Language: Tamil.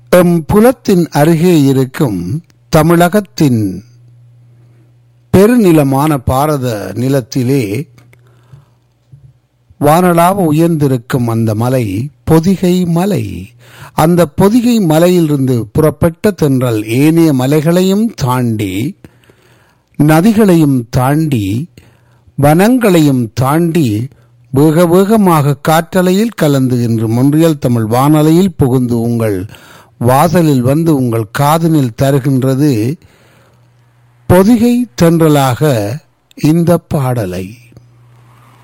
எம் புலத்தின் அருகே இருக்கும் தமிழகத்தின் பெருநிலமான பாரத நிலத்திலே வானளாவ உயர்ந்திருக்கும் அந்த மலை பொதிகை மலை அந்த பொதிகை மலையிலிருந்து புறப்பட்ட தென்றல் ஏனைய மலைகளையும் தாண்டி நதிகளையும் தாண்டி வனங்களையும் தாண்டி வேக வேகமாக காற்றலையில் கலந்து இன்று மொன்றியல் தமிழ் வானலையில் புகுந்து உங்கள் வாசலில் வந்து உங்கள் காதனில் தருகின்றது பொதிகை தென்றலாக இந்த பாடலை